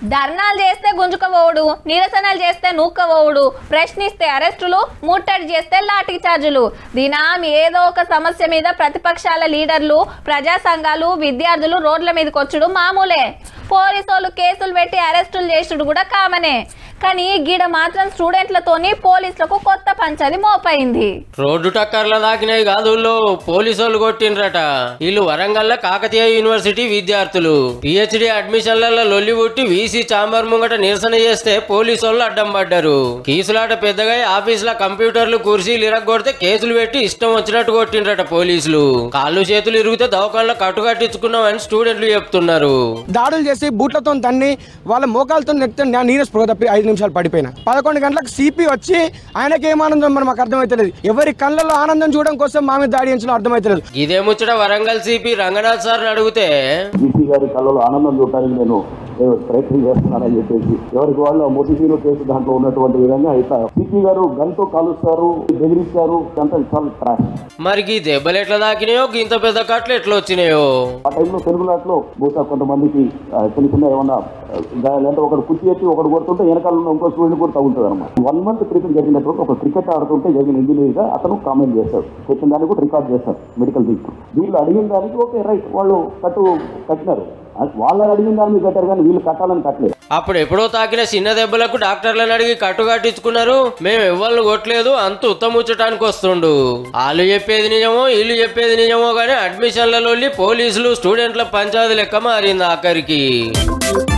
ధర్నాలు చేస్తే గుంజుకపోవుడు నిరసనలు చేస్తే నూక్కబోవుడు ప్రశ్నిస్తే అరెస్టులు ముట్టడి చేస్తే లాఠీ చార్జులు దినాం ఏదో ఒక సమస్య మీద ప్రతిపక్షాల లీడర్లు ప్రజా సంఘాలు విద్యార్థులు రోడ్ల మీదకి వచ్చుడు మామూలే పోలీసోళ్ళు కేసులు పెట్టి అరెస్టులు చేసుడు కూడా కామనే కానీ గీడ మాత్రం స్టూడెంట్లతోని పోలీసులకు కొత్త పంచది మోపైంది రోడ్డు టక్కర్ల దాకినాయి కాదుల్లో పోలీసు వాళ్ళు కొట్టిండ్రట వీళ్ళు వరంగల్ కాకతీయ యూనివర్సిటీ విద్యార్థులు పిహెచ్డి అడ్మిషన్లలో లొల్లి పుట్టి వీసీ చాంబర్ ముంగట నిరసన చేస్తే పోలీసు వాళ్ళు అడ్డం పడ్డారు కీసులాట పెద్దగా ఆఫీసుల కంప్యూటర్లు కుర్చీలు ఇరగొడితే కేసులు పెట్టి ఇష్టం వచ్చినట్టు కొట్టిండ్రట పోలీసులు కాళ్ళు చేతులు ఇరిగితే దవకాల్లో కట్టు కట్టించుకున్నామని స్టూడెంట్లు చెప్తున్నారు దాడులు చేసి బూట్లతో తన్ని వాళ్ళ మోకాలతో నెక్కితే నేను నీరస్ స్పృహ తప్పి ఐదు నిమిషాలు పడిపోయినా పదకొండు గంటలకు సిపి వచ్చి ఆయనకి ఏం ఆనందం మరి మాకు అర్థమైతలేదు ఎవరి కళ్ళలో ఆనందం చూడడం కోసం మా మీద దాడి చేయించడం అర్థమైతలేదు ఇదే ముచ్చట వరంగల్ సిపి రంగనాథ్ సార్ అడిగితే బీసీ గారి కళ్ళలో ఆనందం చూడటానికి నేను నేను ప్రయత్నం చేస్తున్నానని చెప్పేసి ఎవరికి వాళ్ళు మొదటిలో కేసు దాంట్లో ఉన్నటువంటి విధంగా ఇట్లా సిపి గారు గన్తో కాలుస్తారు బెదిరిస్తారు అంతా చాలా ట్రాష్ మరి ఈ దెబ్బలు ఎట్లా దాకినాయో ఇంత పెద్ద కట్లు ఎట్లా వచ్చినాయో ఆ టైంలో తెలుగులాట్లో బహుశా కొంతమందికి ఆ, చిన్న చిన్న ఏమన్నా ఆ, గాయాలు అంటే ఒకడు కుర్చీ ఎత్తి ఒకడు కొడుతుంటే వెనకాల ఉన్న ఇంకో స్టూడెంట్ కూడా తగ్గుతుంది అనమాట వన్ మంత్ క్రితం జరిగినటువంటి ఒక క్రికెట్ ఆడుతుంటే జరిగిన ఇంజనీర్ గా అతను కామెంట్ చేస్తాడు చెప్పిన దాన్ని కూడా రికార్డ్ చేస్తారు మెడికల్ దీంట్లో వీళ్ళు అడిగిన దానికి ఓకే రైట్ వాళ్ళు కట్టు కట్టినారు అది వాళ్ళు అడిగిన దాని మీద కట్టారు కానీ వీళ్ళు కట్టాలని కట్టలేదు అప్పుడు ఎప్పుడో తాకిన చిన్న దెబ్బలకు డాక్టర్లను అడిగి కట్టు కట్టించుకున్నారు మేము ఎవ్వరిని కొట్టలేదు అంత ఉత్తముచ్చటానికి వస్తుండు వాళ్ళు చెప్పేది నిజమో వీళ్ళు చెప్పేది నిజమో కానీ అడ్మిషన్లలో పోలీసులు స్టూడెంట్ల పంచాయతీ లెక్క మారింది ఆఖరికి